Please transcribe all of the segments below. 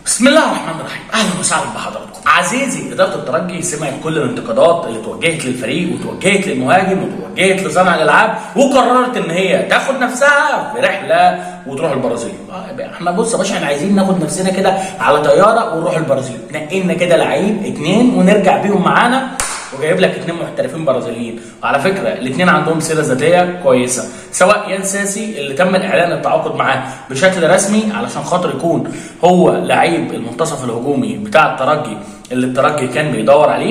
بسم الله الرحمن الرحيم اهلا وسهلا بحضراتكم عزيزي اداره الترجي سمعت كل الانتقادات اللي توجهت للفريق وتوجهت للمهاجم وتوجهت لصانع الالعاب وقررت ان هي تاخد نفسها في رحله وتروح البرازيل آه، احنا بص يا باشا احنا عايزين ناخد نفسنا كده على طياره ونروح البرازيل نقلنا كده لعيب اتنين ونرجع بيهم معانا وجايب لك اتنين محترفين برازيليين وعلى فكره الاثنين عندهم سيره ذاتيه كويسه سواء يان ساسي اللي تم الاعلان التعاقد معاه بشكل رسمي علشان خاطر يكون هو لعيب المنتصف الهجومي بتاع الترجي اللي الترجي كان بيدور عليه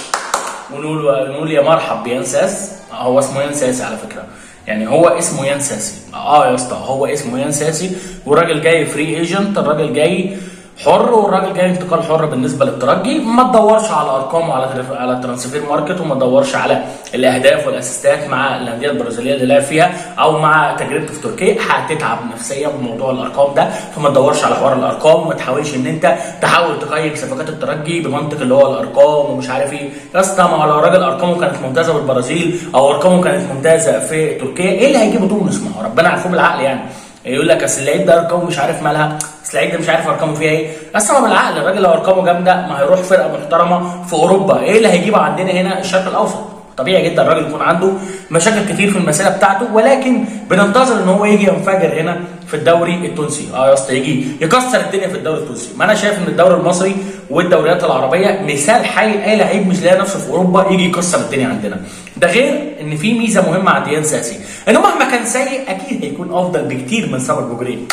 ونقول نقول يا مرحب بيان ساس هو اسمه يان ساسي على فكره يعني هو اسمه يان ساسي اه يا اسطى هو اسمه يان ساسي والراجل جاي فري ايجنت الراجل جاي حر والراجل جاي انتقال حر بالنسبه للترجي ما تدورش على ارقام وعلى ترف- على الترانسفير ماركت وما تدورش على الاهداف والاسيستات مع الانديه البرازيليه اللي لعب فيها او مع تجربته في تركيا هتتعب نفسيا بموضوع الارقام ده فما تدورش على حوار الارقام وما تحاولش ان انت تحاول تقيم صفقات الترجي بمنطق اللي هو الارقام ومش عارف ايه يا اسطى ما هو لو راجل ارقامه كانت ممتازه بالبرازيل او ارقامه كانت ممتازه في تركيا ايه اللي هيجيبه تونس ما هو ربنا عارفه بالعقل يعني يقول لك اصل اللعيب ده ارقامه مش عارف مالها اصل اللعيب ده مش عارف ارقامه فيها ايه بس ما بالعقل الراجل لو ارقامه جامده ما هيروح فرقه محترمه في اوروبا ايه اللي هيجيبه عندنا هنا الشرق الاوسط طبيعي جدا الراجل يكون عنده مشاكل كتير في المسيره بتاعته ولكن بننتظر ان هو يجي ينفجر هنا في الدوري التونسي اه يا اسطى يجي يكسر الدنيا في الدوري التونسي ما انا شايف ان الدوري المصري والدوريات العربيه مثال حي لاي لعيب مش لاقي نفسه في اوروبا يجي يكسر الدنيا عندنا ده غير ان في ميزه مهمه عند يان ساسي انه مهما كان سيء اكيد هيكون افضل بكتير من سامر بوجرين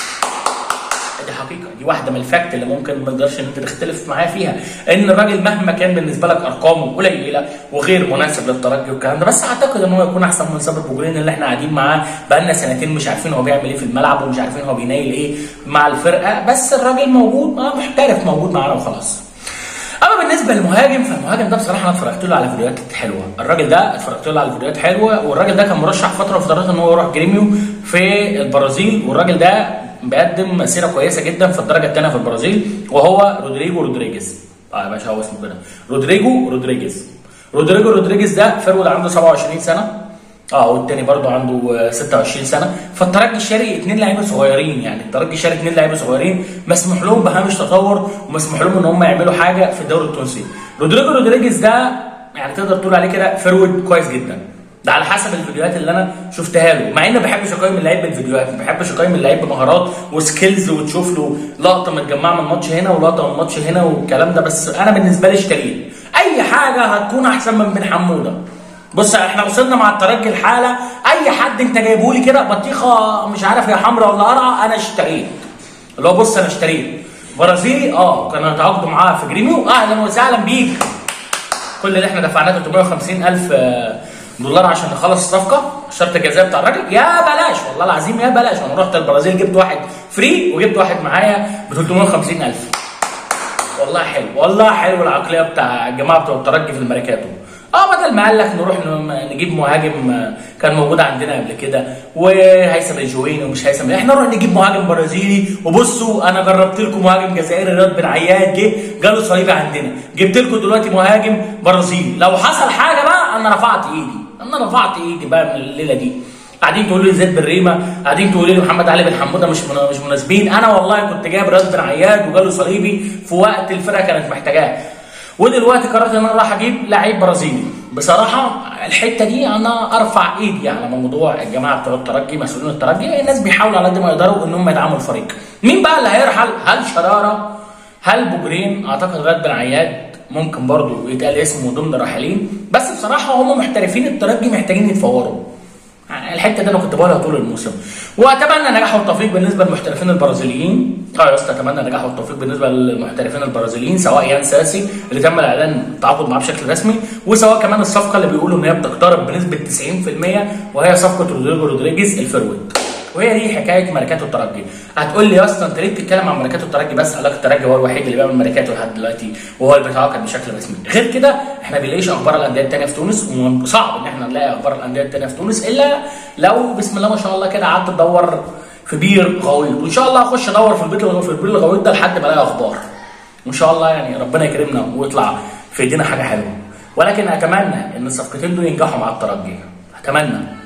دي حقيقه دي واحده من الفاكت اللي ممكن ما تقدرش ان انت تختلف معايا فيها ان الراجل مهما كان بالنسبه لك ارقامه قليله وغير مناسب للترجي والكلام ده بس اعتقد ان هو يكون احسن من صابر بوجرين اللي احنا قاعدين معاه بقالنا سنتين مش عارفين هو بيعمل ايه في الملعب ومش عارفين هو بينيل ايه مع الفرقه بس الراجل موجود آه محترف موجود معانا وخلاص اما بالنسبه للمهاجم فالمهاجم ده بصراحه انا اتفرجت له على فيديوهات حلوه الراجل ده اتفرجت له على فيديوهات حلوه والراجل ده كان مرشح فتره وفترات ان هو يروح جريميو في البرازيل والراجل ده بيقدم مسيره كويسه جدا في الدرجه الثانيه في البرازيل وهو رودريجو رودريجيز اه يا باشا هو اسمه كده رودريجو رودريجيز رودريجو رودريجيز ده فرود عنده 27 سنه اه والتاني برضه عنده آه، 26 سنه فالترجي شاري اثنين لعيبه صغيرين يعني الترجي شاري اثنين لعيبه صغيرين مسموح لهم بهامش تطور ومسموح لهم ان هم يعملوا حاجه في الدوري التونسي رودريجو رودريجيز ده يعني تقدر تقول عليه كده فرود كويس جدا ده على حسب الفيديوهات اللي انا شفتها له مع اني ما بحبش اقيم اللعيب بالفيديوهات ما بحبش اقيم اللعيب بمهارات وسكيلز وتشوف له لقطه متجمعه من ماتش هنا ولقطه من ماتش هنا والكلام ده بس انا بالنسبه لي اشتريه اي حاجه هتكون احسن من بن حموده بص احنا وصلنا مع الترجي الحاله اي حد انت جايبه لي كده بطيخه مش عارف يا حمراء ولا قرعه انا اشتريت اللي هو بص انا اشتريت برازيلي اه كانوا يتعاقدوا معاه في جريميو اهلا وسهلا بيك كل اللي احنا دفعناه 350 الف دولار عشان نخلص الصفقه شرط الجزاء بتاع الراجل يا بلاش والله العظيم يا بلاش انا رحت البرازيل جبت واحد فري وجبت واحد معايا ب 350 الف والله حلو والله حلو العقليه بتاع الجماعه بتوع الترجي في الميركاتو اه بدل ما قال لك نروح ن- نجيب مهاجم آه، كان موجود عندنا قبل كده وهيثم الجويني ومش هيثم احنا نروح نجيب مهاجم برازيلي وبصوا انا جربت لكم مهاجم جزائري رياض بن عياد جه جاله صليبي عندنا جبت لكم دلوقتي مهاجم برازيلي لو حصل حاجه بقى انا رفعت ايدي انا رفعت ايدي بقى من الليله دي قاعدين تقولوا لي زيد بن ريمه قاعدين تقولوا لي محمد علي بن حموده مش من- مش مناسبين انا والله كنت جايب رياض بن عياد وجاله صليبي في وقت الفرقه كانت محتاجاه ودلوقتي قررت ان انا راح اجيب لعيب برازيلي بصراحه الحته دي انا ارفع ايدي على موضوع الجماعه بتوع الترجي مسؤولين الترجي الناس بيحاولوا على قد ما يقدروا ان هم يدعموا الفريق مين بقى اللي هيرحل هل شراره هل بوجرين اعتقد غاد بن عياد ممكن برضو يتقال اسمه ضمن الراحلين بس بصراحه هم محترفين الترجي محتاجين يتفوروا الحته دي انا كنت بقولها طول الموسم واتمنى نجاح والتوفيق بالنسبه للمحترفين البرازيليين اه يا اسطى اتمنى نجاح والتوفيق بالنسبه للمحترفين البرازيليين سواء يان ساسي اللي تم الاعلان التعاقد معاه بشكل رسمي وسواء كمان الصفقه اللي بيقولوا ان هي بتقترب بنسبه 90% وهي صفقه رودريجو رودريجيز الفيرود وهي دي حكايه ماركات الترجي هتقول لي يا اسطى انت ليه بتتكلم عن ماركات الترجي بس قال لك الترجي هو الوحيد اللي بيعمل ماركاته لحد دلوقتي وهو اللي بيتعاقد بشكل رسمي غير كده احنا بنلاقيش اخبار الانديه الثانيه في تونس وصعب ان احنا نلاقي اخبار الانديه الثانيه في تونس الا لو بسم الله ما شاء الله كده قعدت تدور في بير غويط وان شاء الله اخش ادور في البيت في البير الغويط ده لحد ما الاقي اخبار وان شاء الله يعني ربنا يكرمنا ويطلع في ايدينا حاجه حلوه ولكن اتمنى ان الصفقتين دول ينجحوا مع الترجي اتمنى